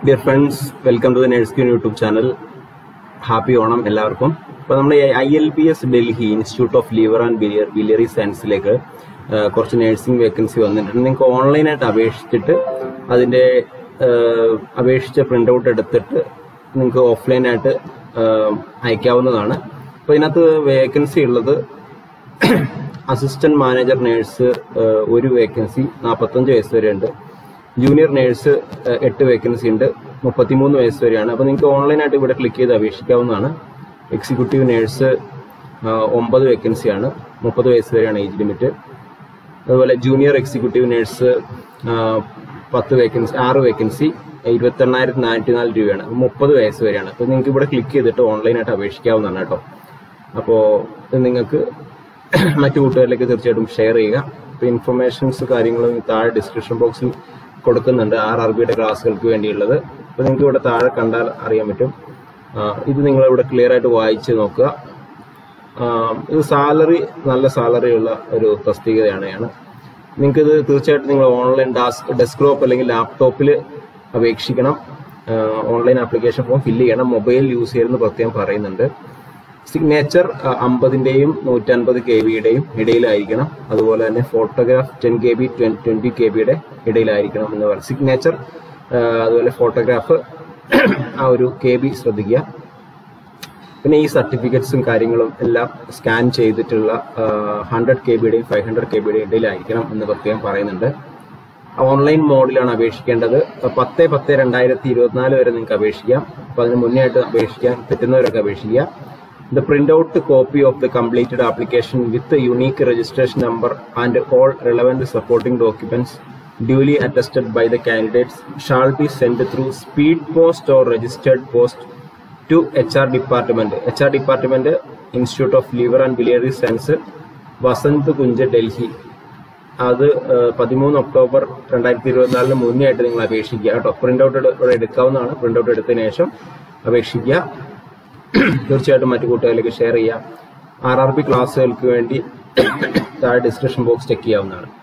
Dear friends welcome to the nurse queen YouTube channel happy Onam എല്ലാവർക്കും അപ്പോൾ നമ്മൾ I L P S Delhi institute of liver and biliar biliary സയൻസിലേക്ക് കുറച്ച് nursing vacancy വന്നിട്ടുണ്ട് നിങ്ങൾക്ക് ഓൺലൈനായിട്ട് അപേക്ഷിച്ചിട്ട് അതിൻ്റെ അപേക്ഷിച്ച പ്രിൻ്റ് ഔട്ട് എടുത്തിട്ട് നിങ്ങൾക്ക് ഓഫ്ലൈനായിട്ട് അയക്കാവുന്നതാണ് അപ്പോൾ ഇതിനകത്ത് വേക്കൻസി ഉള്ളത് അസിസ്റ്റന്റ് മാനേജർ നേഴ്സ് ഒരു വേക്കൻസി നാൽപ്പത്തഞ്ച് വയസ്സ് വരെ ഉണ്ട് ജൂനിയർ നേഴ്സ് എട്ട് വേക്കൻസി ഉണ്ട് മുപ്പത്തിമൂന്ന് വയസ്സ് വരെയാണ് അപ്പോൾ നിങ്ങൾക്ക് ഓൺലൈനായിട്ട് ഇവിടെ ക്ലിക്ക് ചെയ്ത് അപേക്ഷിക്കാവുന്നതാണ് എക്സിക്യൂട്ടീവ് നേഴ്സ് ഒമ്പത് വേക്കൻസിയാണ് മുപ്പത് വയസ്സ് വരെയാണ് ഏജ് ലിമിറ്റ് അതുപോലെ ജൂനിയർ എക്സിക്യൂട്ടീവ് നേഴ്സ് പത്ത് വേക്കൻസി ആറ് വേക്കൻസി ഇരുപത്തെണ്ണായിരത്തി നാനൂറ്റി നാല് രൂപയാണ് മുപ്പത് വയസ്സ് വരെയാണ് അപ്പോൾ നിങ്ങൾക്ക് ഇവിടെ ക്ലിക്ക് ചെയ്തിട്ട് ഓൺലൈനായിട്ട് അപേക്ഷിക്കാവുന്നതാണ് കേട്ടോ അപ്പോൾ ഇത് നിങ്ങൾക്ക് മറ്റു കൂട്ടുകാരിലേക്ക് തീർച്ചയായിട്ടും ഷെയർ ചെയ്യുക അപ്പോൾ ഇൻഫർമേഷൻസ് കാര്യങ്ങളും താഴെ ഡിസ്ക്രിപ്ഷൻ ബോക്സിൽ കൊടുക്കുന്നുണ്ട് ആർ ആർ ബിയുടെ ക്ലാസ്സുകൾക്ക് വേണ്ടിയുള്ളത് അപ്പോൾ നിങ്ങൾക്ക് ഇവിടെ താഴെ കണ്ടാൽ അറിയാൻ പറ്റും ഇത് നിങ്ങൾ ഇവിടെ ക്ലിയർ ആയിട്ട് വായിച്ച് നോക്കുക ഇത് സാലറി നല്ല സാലറി ഉള്ള ഒരു തസ്തികതയാണ് നിങ്ങൾക്ക് ഇത് തീർച്ചയായിട്ടും നിങ്ങൾ ഓൺലൈൻ ഡാസ്ക് ഡെസ്ക്ടോപ്പ് അല്ലെങ്കിൽ ലാപ്ടോപ്പിൽ അപേക്ഷിക്കണം ഓൺലൈൻ ആപ്ലിക്കേഷൻ ഫോം ഫില്ല് ചെയ്യണം മൊബൈൽ യൂസ് ചെയ്യണമെന്ന് പ്രത്യേകം പറയുന്നുണ്ട് സിഗ്നേച്ചർ അമ്പതിന്റെയും നൂറ്റൻപത് കെ ബിയുടെയും ഇടയിലായിരിക്കണം അതുപോലെ തന്നെ photograph ten K B twenty K ബിയുടെ ഇടയിലായിരിക്കണം എന്ന് പറയും സിഗ്നേച്ചർ അതുപോലെ ഫോട്ടോഗ്രാഫ് ആ ഒരു കെ ബി ശ്രദ്ധിക്കുക പിന്നെ ഈ സർട്ടിഫിക്കറ്റ്സും കാര്യങ്ങളും എല്ലാം സ്കാൻ ചെയ്തിട്ടുള്ള ഹൺഡ്രഡ് കെ ബിയുടെയും ഫൈവ് ഹൺഡ്രഡ് കെ ബിയുടെയും ഇടയിലായിരിക്കണം എന്ന് പ്രത്യേകം പറയുന്നുണ്ട് ഓൺലൈൻ മോഡിലാണ് അപേക്ഷിക്കേണ്ടത് പത്ത് പത്ത് രണ്ടായിരത്തി ഇരുപത്തിനാല് വരെ നിങ്ങൾക്ക് അപേക്ഷിക്കാം അപ്പൊ അതിന് മുന്നേ ആയിട്ട് അപേക്ഷിക്കാൻ പറ്റുന്നവരൊക്കെ അപേക്ഷിക്കുക the printout copy of the completed application with the unique registration number and all relevant supporting documents duly attested by the candidates shall be sent through speed post or registered post to HR department. HR department, Institute of Liver and Biliary Science, Vasant Kunj Delhi അത് പതിമൂന്ന് October രണ്ടായിരത്തി ഇരുപത്തിനാലിന് മുന്നേ ആയിട്ട് നിങ്ങൾ അപേക്ഷിക്കുക കേട്ടോ print out ഇവിടെ എടുക്കാവുന്നതാണ് പ്രിന്റ് ഔട്ട് എടുത്തതിന് ശേഷം അപേക്ഷിക്കുക തീർച്ചയായിട്ടും മറ്റു കൂട്ടുകാരിലേക്ക് ഷെയർ ചെയ്യാം ആർ ആർ ബി ക്ലാസ്സുകൾക്ക് വേണ്ടി താഴെ ഡിസ്ക്രിപ്ഷൻ ബോക്സ് ചെക്ക് ചെയ്യാവുന്നതാണ്